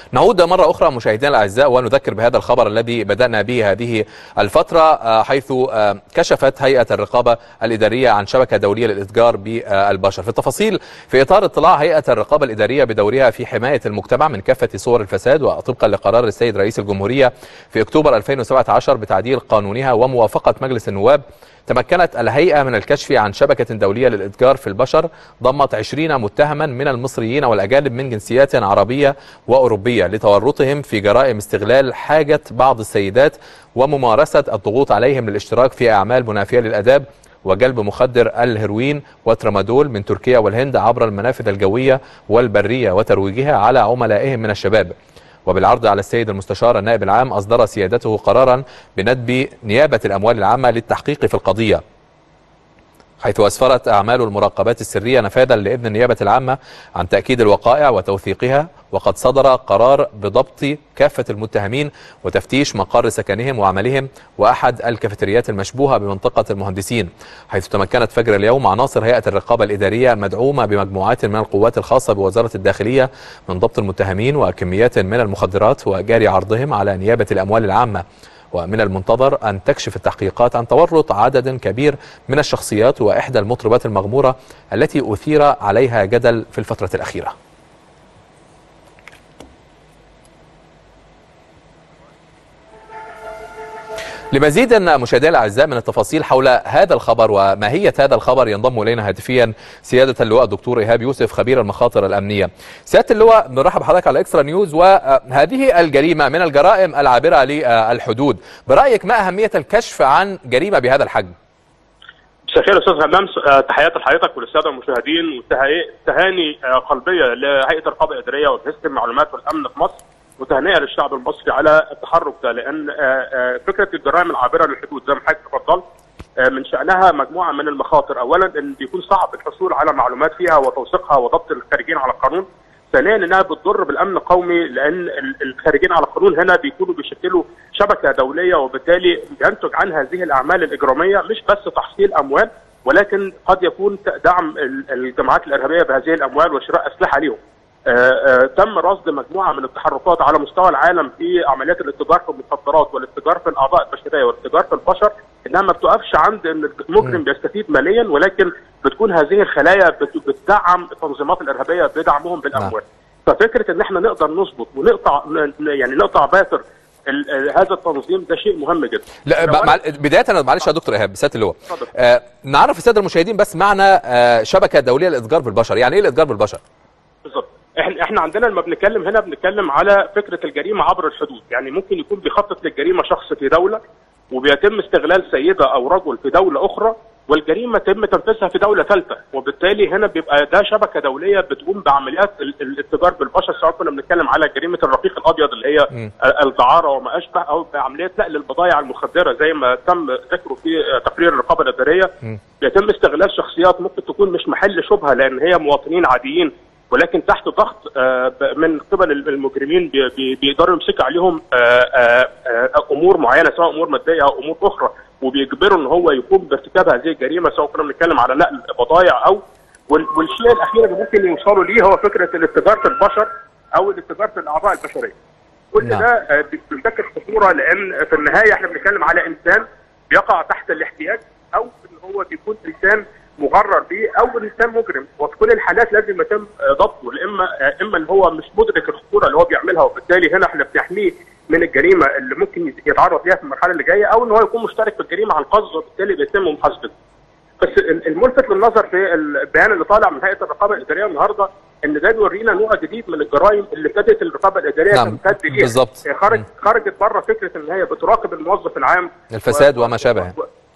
نعود مرة أخرى مشاهدينا الأعزاء ونذكر بهذا الخبر الذي بدأنا به هذه الفترة حيث كشفت هيئة الرقابة الإدارية عن شبكة دولية للإتجار بالبشر في التفاصيل في إطار اطلاع هيئة الرقابة الإدارية بدورها في حماية المجتمع من كافة صور الفساد وطبقا لقرار السيد رئيس الجمهورية في أكتوبر 2017 بتعديل قانونها وموافقة مجلس النواب تمكنت الهيئة من الكشف عن شبكة دولية للإتجار في البشر ضمت 20 متهما من المصريين والأجانب من جنسيات عربية وأوروبية لتورطهم في جرائم استغلال حاجة بعض السيدات وممارسة الضغوط عليهم للاشتراك في أعمال منافية للأداب وجلب مخدر الهيروين وترامادول من تركيا والهند عبر المنافذ الجوية والبرية وترويجها على عملائهم من الشباب وبالعرض على السيد المستشار النائب العام أصدر سيادته قرارا بندب نيابة الأموال العامة للتحقيق في القضية حيث أسفرت أعمال المراقبات السرية نفاذا لإذن النيابة العامة عن تأكيد الوقائع وتوثيقها وقد صدر قرار بضبط كافة المتهمين وتفتيش مقر سكنهم وعملهم وأحد الكافيتريات المشبوهة بمنطقة المهندسين حيث تمكنت فجر اليوم عناصر هيئة الرقابة الإدارية مدعومة بمجموعات من القوات الخاصة بوزارة الداخلية من ضبط المتهمين وكميات من المخدرات وجاري عرضهم على نيابة الأموال العامة ومن المنتظر أن تكشف التحقيقات عن تورط عدد كبير من الشخصيات وإحدى المطربات المغمورة التي أثير عليها جدل في الفترة الأخيرة لمزيد مشاهدينا الاعزاء من التفاصيل حول هذا الخبر وماهيه هذا الخبر ينضم الينا هاتفيا سياده اللواء الدكتور ايهاب يوسف خبير المخاطر الامنيه. سياده اللواء بنرحب بحضرتك على اكسترا نيوز وهذه الجريمه من الجرائم العابره للحدود، برايك ما اهميه الكشف عن جريمه بهذا الحجم؟ مساء الخير استاذ همام تحياتي لحضرتك وللساده المشاهدين وتهاني قلبيه لهيئه الرقابه الاداريه واجهزه المعلومات والامن في مصر وتهنئه للشعب المصري على التحرك ده لان فكره الجرائم العابره للحدود زي ما حضرتك تفضلت من شانها مجموعه من المخاطر، اولا ان بيكون صعب الحصول على معلومات فيها وتوثيقها وضبط الخارجين على القانون. ثانيا انها بتضر بالامن القومي لان الخارجين على القانون هنا بيكونوا بيشكلوا شبكه دوليه وبالتالي ينتج عن هذه الاعمال الاجراميه مش بس تحصيل اموال ولكن قد يكون دعم الجماعات الارهابيه بهذه الاموال وشراء اسلحه ليهم. آآ آآ تم رصد مجموعه من التحركات على مستوى العالم في عمليات الاتجار في المخدرات والاتجار في الاعضاء البشريه والاتجار في البشر انها ما بتقفش عند ان المجرم بيستفيد ماليا ولكن بتكون هذه الخلايا بتدعم التنظيمات الارهابيه بدعمهم بالاموال. ففكره ان احنا نقدر نظبط ونقطع يعني نقطع باتر هذا التنظيم ده شيء مهم جدا لا مع... بدايه معلش يا دكتور ايهاب سياده اللواء آه نعرف الساده المشاهدين بس معنى آه شبكه دوليه للاتجار بالبشر يعني ايه الاتجار بالبشر بالظبط احنا احنا عندنا لما بنتكلم هنا بنتكلم على فكره الجريمه عبر الحدود يعني ممكن يكون بيخطط للجريمه شخص في دوله وبيتم استغلال سيده او رجل في دوله اخرى والجريمه يتم تنفيذها في دوله ثالثه وبالتالي هنا بيبقى ده شبكه دوليه بتقوم بعمليات الاتجار بالبشر سواء كنا بنتكلم على جريمه الرقيق الابيض اللي هي م. الدعاره وما اشبه او بعمليات نقل البضائع المخدره زي ما تم ذكره في تقرير الرقابه الاداريه بيتم استغلال شخصيات ممكن تكون مش محل شبهه لان هي مواطنين عاديين ولكن تحت ضغط من قبل المجرمين بيقدروا يمسكوا عليهم امور معينه سواء امور ماديه او امور اخرى وبيجبروا ان هو يقوم بارتكاب هذه الجريمه سواء كنا بنتكلم على نقل بضائع او والشيء الاخير اللي ممكن يوصلوا ليه هو فكره الاتجار في البشر او الاتجار في الاعضاء البشريه. كل نعم. ده بيشكل خطوره لان في النهايه احنا بنتكلم على انسان بيقع تحت الاحتياج او ان هو بيكون انسان مغرر به او انسان مجرم وفي كل الحالات لازم يتم ضبطه اما اما ان هو مش مدرك الخطوره اللي هو بيعملها وبالتالي هنا احنا بنحميه من الجريمه اللي ممكن يتعرض ليها في المرحله اللي جايه او ان هو يكون مشترك في الجريمه عن قصد وبالتالي بيتم محاسبته. بس الملفت للنظر في البيان اللي طالع من هيئه الرقابه الاداريه النهارده ان ده بيورينا نوع جديد من الجرائم اللي ابتدت الرقابه الاداريه نعم. تمتد ليها بالظبط خرج خرجت بره فكره ان هي بتراقب الموظف العام الفساد و... وما شابه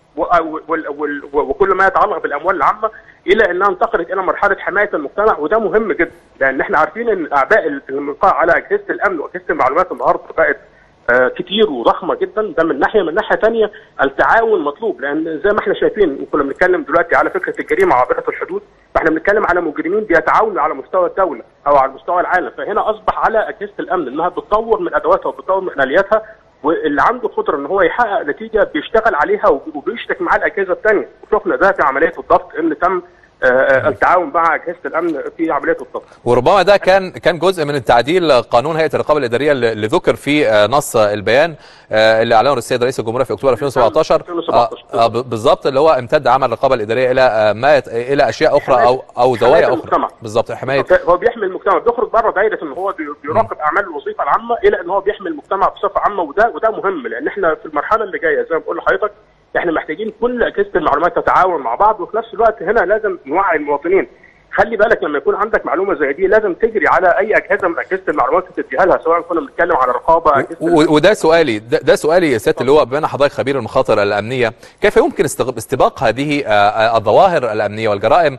وكل ما يتعلق بالاموال العامه الى انها انتقلت الى مرحله حمايه المجتمع وده مهم جدا لان احنا عارفين ان اعباء الملقاه على اجهزه الامن واجهزه المعلومات النهارده بقت آه كتير وضخمه جدا ده من ناحيه من ناحيه ثانيه التعاون مطلوب لان زي ما احنا شايفين كنا بنتكلم دلوقتي على فكره الجريمه عابره الحدود فاحنا بنتكلم على مجرمين بيتعاونوا على مستوى الدوله او على مستوى العالم فهنا اصبح على اجهزه الامن انها بتطور من ادواتها وبتطور من الياتها واللي عنده قدره ان هو يحقق نتيجه بيشتغل عليها وبيشترك معاه الاجهزه الثانيه وشفنا ده في عمليه الضبط ان تم التعاون مع اجهزه الامن في عمليه الضبط. وربما ده كان كان جزء من التعديل قانون هيئه الرقابه الاداريه اللي ذكر في نص البيان اللي اعلنه السيد رئيس الجمهوريه في اكتوبر 2017 آه بالظبط اللي هو امتد عمل الرقابه الاداريه الى ما يت... الى اشياء اخرى او او زوايا اخرى بالظبط حمايه هو بيحمي المجتمع بيخرج بره دايره ان هو بيراقب اعمال الوظيفه العامه الى ان هو بيحمي المجتمع بصفه عامه وده وده مهم لان احنا في المرحله اللي جايه زي ما بقول لحضرتك احنا محتاجين كل اجهزه المعلومات تتعاون مع بعض وفي نفس الوقت هنا لازم نوعي المواطنين خلي بالك لما يكون عندك معلومه زي دي لازم تجري على اي اجهزه من اجهزه المعلومات وتديها لها سواء كنا بنتكلم على رقابه وده سؤالي ده, ده سؤالي يا سياده اللواء بما ان حضرتك خبير المخاطر الامنيه كيف يمكن استباق هذه الظواهر الامنيه والجرائم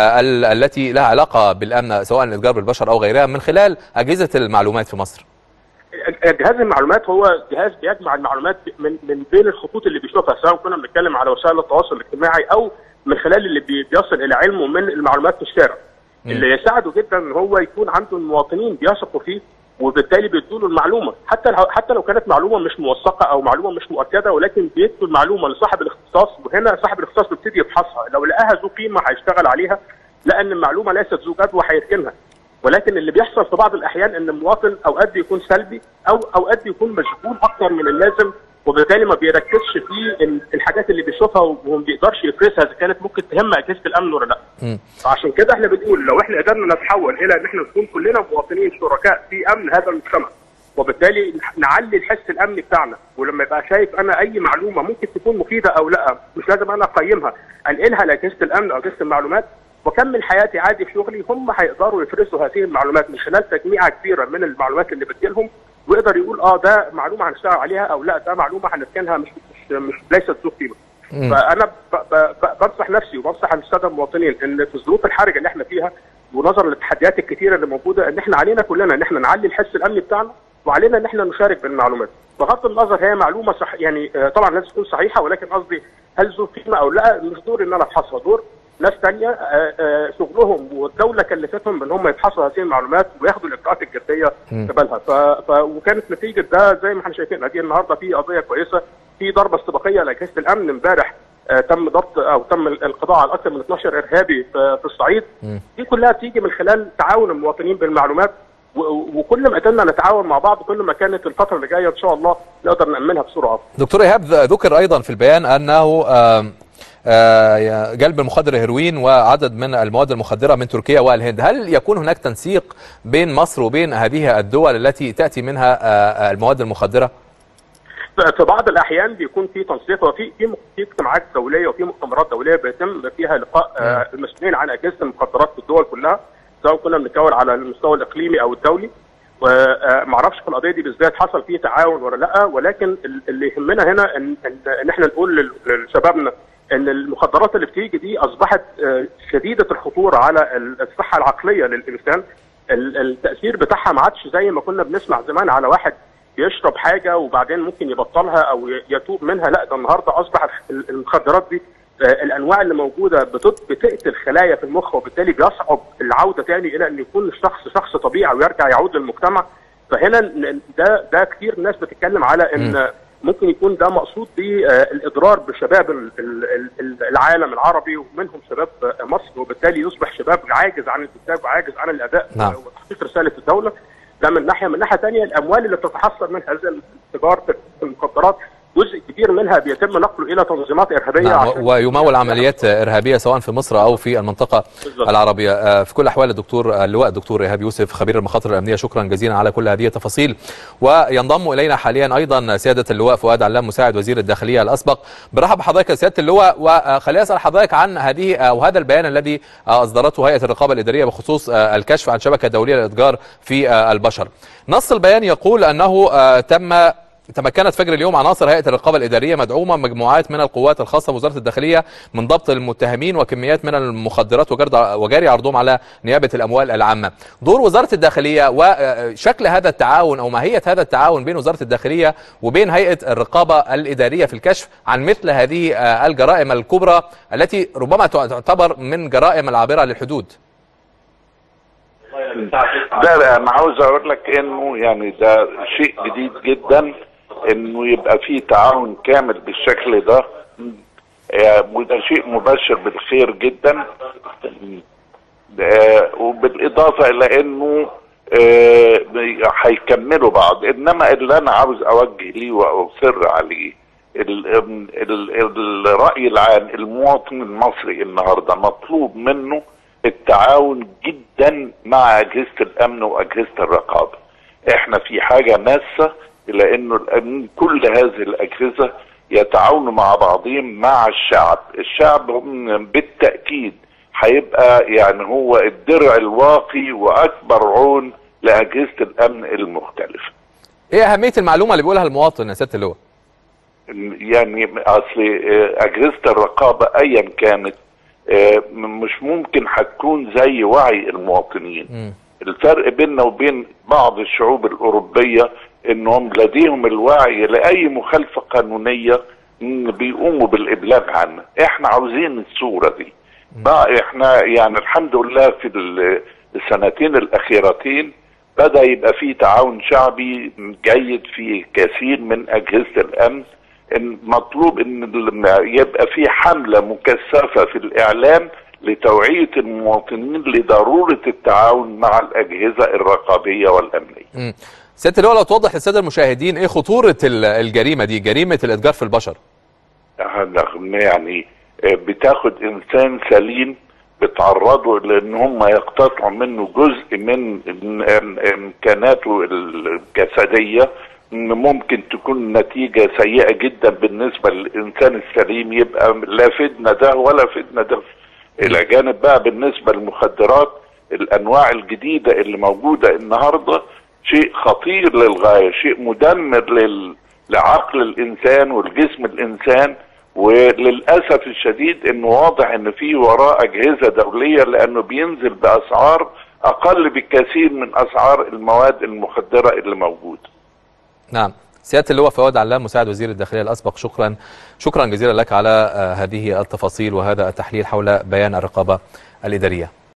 التي لها علاقه بالامن سواء الاتجار بالبشر او غيرها من خلال اجهزه المعلومات في مصر؟ جهاز المعلومات هو جهاز بيجمع المعلومات من من بين الخطوط اللي بيشوفها سواء كنا بنتكلم على وسائل التواصل الاجتماعي او من خلال اللي بيصل الى علمه من المعلومات في الشارع م. اللي يساعده جدا ان هو يكون عنده المواطنين بيثقوا فيه وبالتالي بيدوا له المعلومه حتى لو حتى لو كانت معلومه مش موثقه او معلومه مش مؤكده ولكن بيدوا المعلومه لصاحب الاختصاص وهنا صاحب الاختصاص بيبتدي يفحصها لو لقاها ذو قيمه هيشتغل عليها لان المعلومه ليست ذو جدوى هيركنها ولكن اللي بيحصل في بعض الاحيان ان المواطن اوقات بيكون سلبي او اوقات بيكون مشغول اكتر من اللازم وبالتالي ما بيركزش في الحاجات اللي بيشوفها وما بيقدرش يفرزها اذا كانت ممكن تهم اجهزه الامن ولا لا. فعشان كده احنا بنقول لو احنا قدرنا نتحول الى ان احنا نكون كلنا مواطنين شركاء في امن هذا المجتمع وبالتالي نعلي الحس الامني بتاعنا ولما يبقى شايف انا اي معلومه ممكن تكون مفيده او لا مش لازم انا اقيمها انقلها لاجهزه الامن او اجهزه المعلومات واكمل حياتي عادي في شغلي هم هيقدروا يفرزوا هذه المعلومات من خلال تجميعه كبيره من المعلومات اللي بتجيلهم ويقدر يقول اه ده معلومه هنشتغل عليها او لا ده معلومه هنركنها مش مش, مش ليست ذو قيمه. فانا ب ب بنصح نفسي وبنصح الساده المواطنين ان في الظروف الحرجه اللي احنا فيها ونظرا للتحديات الكثيره اللي موجوده ان احنا علينا كلنا ان احنا نعلي الحس الامني بتاعنا وعلينا ان احنا نشارك بالمعلومات. بغض النظر هي معلومه صح يعني طبعا لازم تكون صحيحه ولكن قصدي هل ذو قيمه او لا مش دور ان انا افحصها دور ناس ثانيه شغلهم والدوله كلفتهم ان هم يفحصوا هذه المعلومات وياخدوا الاجراءات الجديه قبلها ف... ف... وكانت نتيجه ده زي ما احنا شايفين ادي النهارده في قضيه كويسه في ضربه استباقيه لاجهزه الامن امبارح تم ضبط او تم القضاء على اكثر من 12 ارهابي في الصعيد دي كلها تيجي من خلال تعاون المواطنين بالمعلومات وكل ما قدرنا نتعاون مع بعض كل ما كانت الفتره اللي جايه ان شاء الله نقدر نامنها بسرعه دكتور ايهاب ذكر ايضا في البيان انه جلب المخدر هيروين وعدد من المواد المخدرة من تركيا والهند هل يكون هناك تنسيق بين مصر وبين هذه الدول التي تأتي منها المواد المخدرة؟ في بعض الاحيان بيكون في تنسيق وفي في في اجتماعات دوليه وفي مؤتمرات دوليه بيتم فيها لقاء المسؤولين عن اجهزه المخدرات في الدول كلها سواء كنا بنتكلم على المستوى الاقليمي او الدولي وما اعرفش في القضيه دي بالذات حصل فيه تعاون ولا لا ولكن اللي يهمنا هنا ان ان احنا نقول لشبابنا ان المخدرات اللي بتيجي دي اصبحت شديده الخطوره على الصحه العقليه للانسان التاثير بتاعها ما عادش زي ما كنا بنسمع زمان على واحد بيشرب حاجه وبعدين ممكن يبطلها او يتوب منها لا ده النهارده اصبحت المخدرات دي الانواع اللي موجوده بتقتل خلايا في المخ وبالتالي بيصعب العوده تاني الى ان يكون الشخص شخص طبيعي ويرجع يعود للمجتمع فهنا ده ده كتير ناس بتتكلم على ان ممكن يكون ده مقصود بالاضرار بشباب العالم العربي ومنهم شباب مصر وبالتالي يصبح شباب عاجز عن الانتاج وعاجز عن الاداء نعم. وتحقيق رساله الدوله ده من ناحيه من ناحيه ثانيه الاموال اللي بتتحصل من هذه تجاره المخدرات جزء كبير منها بيتم نقله الى تنظيمات ارهابيه نعم ويمول عمليات ارهابيه سواء في مصر او في المنطقه بالزبط. العربيه في كل الاحوال الدكتور اللواء الدكتور ايهاب يوسف خبير المخاطر الامنيه شكرا جزيلا على كل هذه التفاصيل وينضم الينا حاليا ايضا سياده اللواء فؤاد علام مساعد وزير الداخليه الاسبق برحب بحضرتك يا سياده اللواء وخليني اسال حضرتك عن هذه او هذا البيان الذي اصدرته هيئه الرقابه الاداريه بخصوص الكشف عن شبكه دوليه للاتجار في البشر نص البيان يقول انه تم تمكنت فجر اليوم عناصر هيئه الرقابه الاداريه مدعومه مجموعات من القوات الخاصه بوزاره الداخليه من ضبط المتهمين وكميات من المخدرات وجاري عرضهم على نيابه الاموال العامه. دور وزاره الداخليه وشكل هذا التعاون او ماهيه هذا التعاون بين وزاره الداخليه وبين هيئه الرقابه الاداريه في الكشف عن مثل هذه الجرائم الكبرى التي ربما تعتبر من جرائم العابره للحدود. ده انا عاوز اقول لك انه يعني ده شيء جديد جدا انه يبقى في تعاون كامل بالشكل ده آه، وده شيء مبشر بالخير جدا آه، وبالاضافه الى انه آه، هيكملوا بعض انما اللي انا عاوز اوجه ليه واصر عليه ال- ال- الراي العام المواطن المصري النهارده مطلوب منه التعاون جدا مع اجهزه الامن واجهزه الرقابه احنا في حاجه ماسه الى انه الأمن كل هذه الاجهزه يتعاونوا مع بعضهم مع الشعب الشعب هم بالتاكيد هيبقى يعني هو الدرع الواقي واكبر عون لاجهزه الامن المختلفه ايه اهميه المعلومه اللي بيقولها المواطن يا سياده اللواء يعني اصل آه، اجهزه الرقابه ايا كانت آه، مش ممكن هتكون زي وعي المواطنين مم. الفرق بيننا وبين بعض الشعوب الاوروبيه انهم لديهم الوعي لاي مخالفه قانونيه مم، بيقوموا بالابلاغ عنها احنا عاوزين الصوره دي بقى احنا يعني الحمد لله في ال- السنتين الاخيرتين بدا يبقى في تعاون شعبي جيد في كثير من اجهزه الامن إن مطلوب ان ال- يبقى في حمله مكثفه في الاعلام لتوعيه المواطنين لضروره التعاون مع الاجهزه الرقابيه والامنيه. مم. سياده اللواء لو توضح للساده المشاهدين ايه خطوره ال- الجريمه دي جريمه الاتجار في البشر يعني بتاخد انسان سليم بتعرضه لان هم يقتطعوا منه جزء من امكاناته الجسديه ممكن تكون نتيجه سيئه جدا بالنسبه للانسان السليم يبقى لا فدنا ده ولا فدنا ده الى جانب بقى بالنسبه للمخدرات الانواع الجديده اللي موجوده النهارده شيء خطير للغايه شيء مدمر لل... لعقل الانسان والجسم الانسان وللاسف الشديد انه واضح ان في وراه اجهزه دوليه لانه بينزل باسعار اقل بكثير من اسعار المواد المخدره اللي موجوده. نعم سياده اللواء فؤاد علام مساعد وزير الداخليه الاسبق شكرا شكرا جزيلا لك على آه، هذه التفاصيل وهذا التحليل حول بيان الرقابه الاداريه